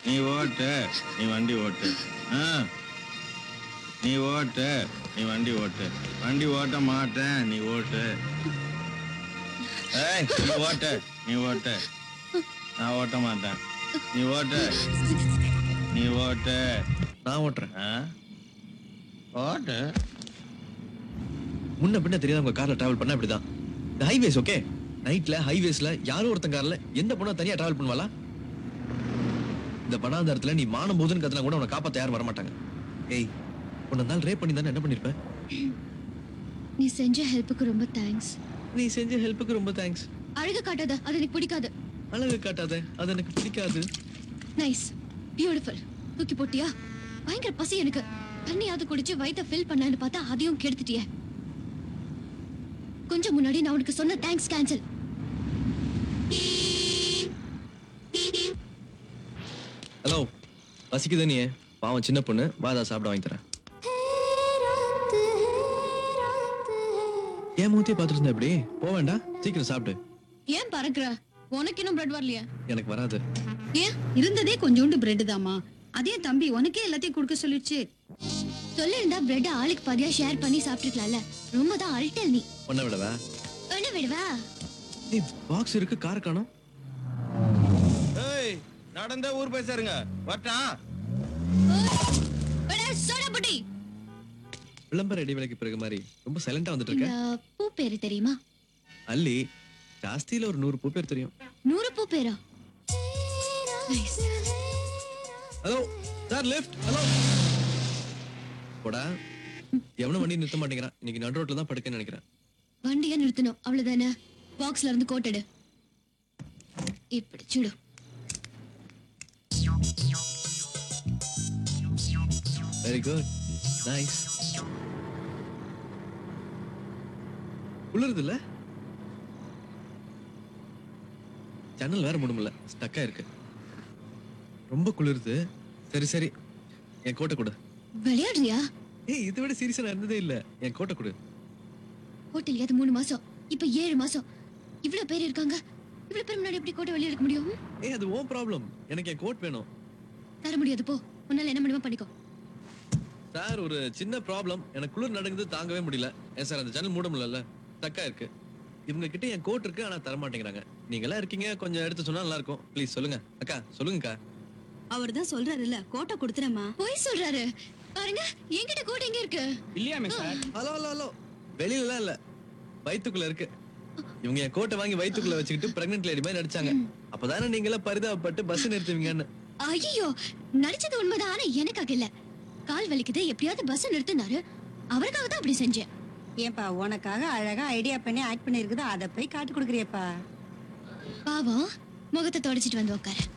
நீ ஓட்டு நீ வண்டி ஓட்டு ஆ நீ ஓட்டு நீ வண்டி ஓட்டு வண்டி ஓட்ட மாட்டேன் நீ ஓட்டு ஏய் நீ ஓட்டு நீ ஓட்டு நான் ஓட்ட மாட்டேன் நீ ஓட்டு நீ ஓட்டு நான் ஓட்டுறேன் ஆ ஓட்டு முன்ன பின்ன தெரியாத உங்க கார்ல டிராவல் பண்ணா இப்படிதான் இந்த ஹைவேஸ் ஓகே நைட்ல ஹைவேஸ்ல யாரோ ஒருத்தன் கார்ல எந்த பொண்ணா தனியா டிராவல் பண்ணுவாளா இந்த பணாதாரத்துல நீ மானம் போதுன்னு கத்துனா கூட உன்னை காப்பாத்த யாரும் வரமாட்டாங்க ஏய் உன்னை நாள் ரேப் பண்ணி தானே என்ன பண்ணிருப்ப நீ செஞ்ச ஹெல்ப்புக்கு ரொம்ப தேங்க்ஸ் நீ செஞ்ச ஹெல்ப்புக்கு ரொம்ப தேங்க்ஸ் அழகு காட்டாத அது எனக்கு பிடிக்காது அழகு காட்டாத அது எனக்கு பிடிக்காது நைஸ் பியூட்டிஃபுல் தூக்கி போட்டியா பயங்கர பசி எனக்கு தண்ணியாவது குடிச்சு வயித்தை ஃபில் பண்ணலான்னு பார்த்தா அதையும் கெடுத்துட்டியே கொஞ்சம் முன்னாடி நான் உனக்கு சொன்ன தேங்க்ஸ் கேன்சல் ஹலோ பசிக்குது நீ பாவம் சின்ன பொண்ணு வாதா சாப்பிட வாங்கி தரேன் ஏன் மூத்திய பார்த்துட்டு இருந்தா இப்படி போக வேண்டாம் சீக்கிரம் சாப்பிடு ஏன் பறக்குற உனக்கு இன்னும் பிரெட் வரலையா எனக்கு வராது ஏன் இருந்ததே கொஞ்சோண்டு பிரெட் தாமா அதே தம்பி உனக்கே எல்லாத்தையும் கொடுக்க சொல்லிடுச்சு சொல்லிருந்தா பிரெட் ஆளுக்கு பாதியா ஷேர் பண்ணி சாப்பிட்டுக்கலாம்ல ரொம்ப தான் அல்டல் நீ ஒன்ன விடவா என்ன விடுவா நீ பாக்ஸ் இருக்கு கார் காணோம் ஏய் நடந்தே ஊர் போய் சேருங்க வட்டான் சோடா புட்டி விளம்பர இடைவேளைக்கு பிறகு மாதிரி ரொம்ப சைலண்டா வந்துட்டு இருக்க இந்த பூ பேரு தெரியுமா அல்லி ஜாஸ்தியில ஒரு நூறு பூ பேர் தெரியும் நூறு பூ பேரா Nice. Hello sir left hello போடா எவனும் வண்டி நிறுத்த மாட்டேங்கிறான் இன்னைக்கு நடு ரோட்ல தான் படுக்கன்னு நினைக்கிறேன் வண்டியை நிறுத்தணும் அவ்வளவுதானே பாக்ஸ்ல இருந்து கோட்டடு இப்படி சுடு வெரி குட் நைஸ் குளிருது இல்ல ஜன்னல் வேற முடியல ஸ்டக்கா இருக்கு ரொம்ப குளிருது சரி சரி என் கோட்டை கொடு விளையாடுறியா ஏய் இதை விட சீரியஸா நான் இருந்ததே இல்ல என் கோட்டை கொடு ஹோட்டல் அது மூணு மாசம் இப்ப ஏழு மாசம் இவ்வளவு பேர் இருக்காங்க இவ்வளவு பேர் முன்னாடி எப்படி கோட்டை வெளியே எடுக்க முடியும் ஏய் அது ஓன் ப்ராப்ளம் எனக்கு என் கோட் வேணும் தர முடியாது போ உன்னால என்ன முடியுமோ பண்ணிக்கோ சார் ஒரு சின்ன ப்ராப்ளம் எனக்கு குளிர் நடக்குது தாங்கவே முடியல ஏன் சார் அந்த ஜன்னல் மூட முடியல தக்கா இருக்கு இவங்க கிட்ட என் கோட் இருக்கு ஆனா தர மாட்டேங்கிறாங்க நீங்க எல்லாம் இருக்கீங்க கொஞ்சம் எடுத்து சொன்னா நல்லா இருக்கும் ப்ளீஸ் சொல்லுங்க அக்கா சொல்லுங்கக்கா அவர் தான் சொல்றாருல்ல கோட்டை கொடுத்துறேம்மா போய் சொல்றாரு பாருங்க என்கிட்ட கோட்டை எங்க இருக்கு இல்லையாமே சார் ஹலோ ஹலோ ஹலோ வெளியில இல்ல வயித்துக்குள்ள இருக்கு இவங்க என் கோட்டை வாங்கி வயித்துக்குள்ள வச்சுக்கிட்டு பிரெக்னென்ட் லேடி மாதிரி நடிச்சாங்க அப்பதானே நீங்க எல்லாம் பரிதாபப்பட்டு பஸ் நிறுத்துவீங்கன்னு ஐயோ நடிச்சது உண்மைதான் ஆனா எனக்காக இல்ல கால் வலிக்குது எப்படியாவது பஸ் நிறுத்தினாரு அவருக்காக தான் அப்படி செஞ்சேன் ஏன்பா உனக்காக அழகா ஐடியா பண்ணி ஆக்ட் பண்ணிருக்குது அதை போய் காட்டி கொடுக்குறியப்பா பாவம் முகத்தை தொடச்சிட்டு வந்து உட்காரு